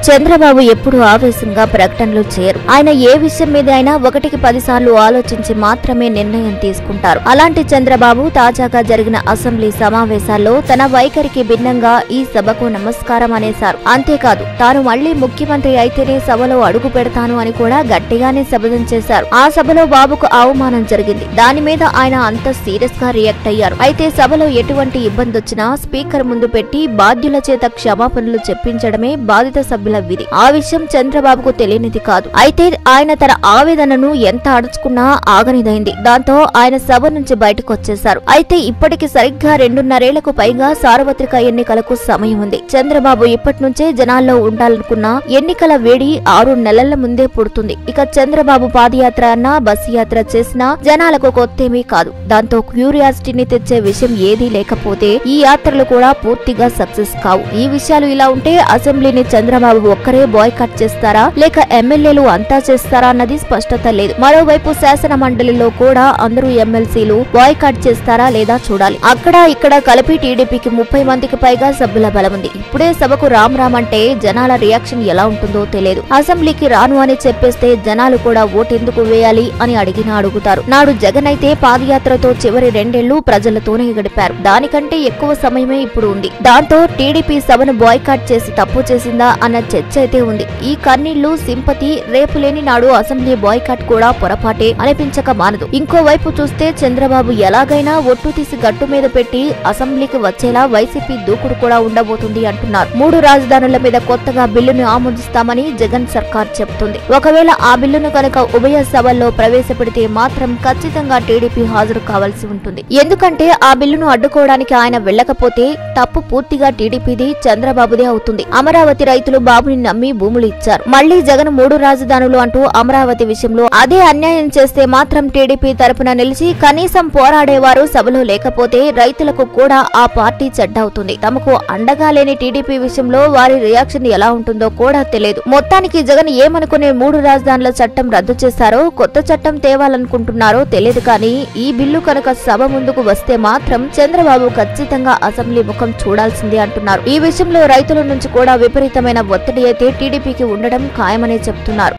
చంద్రబాబు ఎప్పుడు ఆవేశంగా ప్రకటనలు చేయరు ఆయన ఏ విషయం మీద అయినా ఒకటికి పదిసార్లు ఆలోచించి మాత్రమే నిర్ణయం తీసుకుంటారు అలాంటి చంద్రబాబు తాజాగా జరిగిన అసెంబ్లీ సమావేశాల్లో తన వైఖరికి భిన్నంగా ఈ సభకు నమస్కారం అనేశారు అంతేకాదు తాను మళ్లీ ముఖ్యమంత్రి అయితేనే సభలో అడుగు పెడతాను అని కూడా గట్టిగానే శపథం చేశారు ఆ సభలో బాబుకు అవమానం జరిగింది దాని మీద ఆయన అంత సీరియస్ గా రియాక్ట్ అయ్యారు అయితే సభలో ఎటువంటి ఇబ్బంది వచ్చినా స్పీకర్ ముందు పెట్టి బాధ్యుల చేత క్షమాపణలు చెప్పించడమే బాధిత సభ్యుల విధి ఆ విషయం చంద్రబాబుకు తెలియనిది కాదు అయితే ఆయన తన ఆవేదనను ఎంత అడుచుకున్నా ఆగనిదైంది దాంతో ఆయన సభ నుంచి బయటకు వచ్చేశారు అయితే ఇప్పటికి సరిగ్గా రెండున్నరేళ్లకు పైగా సార్వత్రిక ఎన్నికలకు సమయం ఉంది చంద్రబాబు ఇప్పటి నుంచే జనాల్లో ఉండాలనుకున్నా ఎన్నికల వేడి ఆరు నెలల ముందే పుడుతుంది ఇక చంద్రబాబు పాదయాత్ర అన్నా బస్సు యాత్ర చేసినా జనాలకు కొత్తేమీ కాదు దాంతో క్యూరియాసిటీని తెచ్చే విషయం ఏదీ లేకపోతే ఈ యాత్రలు కూడా పూర్తిగా సక్సెస్ కావు ఈ విషయాలు ఇలా ఉంటే అసెంబ్లీని చంద్రబాబు ఒక్కరే బాయ్కాట్ చేస్తారా లేక ఎమ్మెల్యేలు అంతా చేస్తారా అన్నది స్పష్టత లేదు మరోవైపు శాసన మండలిలో కూడా అందరూ ఎమ్మెల్సీలు బాయ్కాట్ చేస్తారా లేదా చూడాలి అక్కడ ఇక్కడ కలిపి టీడీపీకి ముప్పై మందికి పైగా సభ్యుల బలం ఉంది ఇప్పుడే సభకు రామ్ రామ్ అంటే జనాల రియాక్షన్ ఎలా ఉంటుందో తెలియదు అసెంబ్లీకి రాను అని చెప్పేస్తే జనాలు కూడా ఓటెందుకు వేయాలి అని అడిగినా అడుగుతారు నాడు జగన్ అయితే పాదయాత్రతో చివరి రెండేళ్లు ప్రజలతోనే గడిపారు దానికంటే ఎక్కువ సమయమే ఇప్పుడు ఉంది దాంతో టీడీపీ సభను బాయ్కాట్ చేసి తప్పు చేసిందా అన్న చర్చ అయితే ఉంది ఈ కన్నీళ్లు సింపతి రేపు లేని నాడు అసెంబ్లీ బాయ్కాట్ కూడా పొరపాటే అనిపించక మానదు ఇంకోవైపు చూస్తే చంద్రబాబు ఎలాగైనా ఒట్టు తీసి గట్టు మీద పెట్టి అసెంబ్లీకి వచ్చేలా వైసీపీ దూకుడు కూడా ఉండబోతుంది అంటున్నారు మూడు రాజధానుల మీద కొత్తగా బిల్లును ఆమోదిస్తామని జగన్ సర్కార్ చెబుతుంది ఒకవేళ ఆ బిల్లును కనుక ఉభయ సభల్లో ప్రవేశపెడితే మాత్రం ఖచ్చితంగా టీడీపీ హాజరు కావాల్సి ఉంటుంది ఎందుకంటే ఆ బిల్లును అడ్డుకోవడానికి ఆయన వెళ్ళకపోతే తప్పు పూర్తిగా టీడీపీది చంద్రబాబుదే అవుతుంది అమరావతి రైతులు బాబుని నమ్మి భూములు ఇచ్చారు మళ్లీ జగన్ మూడు రాజధానులు అంటూ అమరావతి విషయంలో అదే అన్యాయం చేస్తే మాత్రం టీడీపీ తరపున నిలిచి కనీసం పోరాడేవారు సభలో లేకపోతే రైతులకు కూడా ఆ పార్టీ చెడ్డవుతుంది తమకు అండగా లేని టీడీపీ విషయంలో వారి రియాక్షన్ ఎలా ఉంటుందో కూడా తెలియదు మొత్తానికి జగన్ ఏమనుకునే మూడు రాజధానుల చట్టం రద్దు చేశారో కొత్త చట్టం తేవాలనుకుంటున్నారో తెలియదు కానీ ఈ బిల్లు కనుక సభ ముందుకు వస్తే మాత్రం చంద్రబాబు ఖచ్చితంగా అసెంబ్లీ ముఖం చూడాల్సిందే అంటున్నారు ఈ విషయంలో రైతుల నుంచి కూడా విపరీతమైన ఒత్తిడి అయితే టీడీపీకి ఉండడం ఖాయమనే చెప్తున్నారు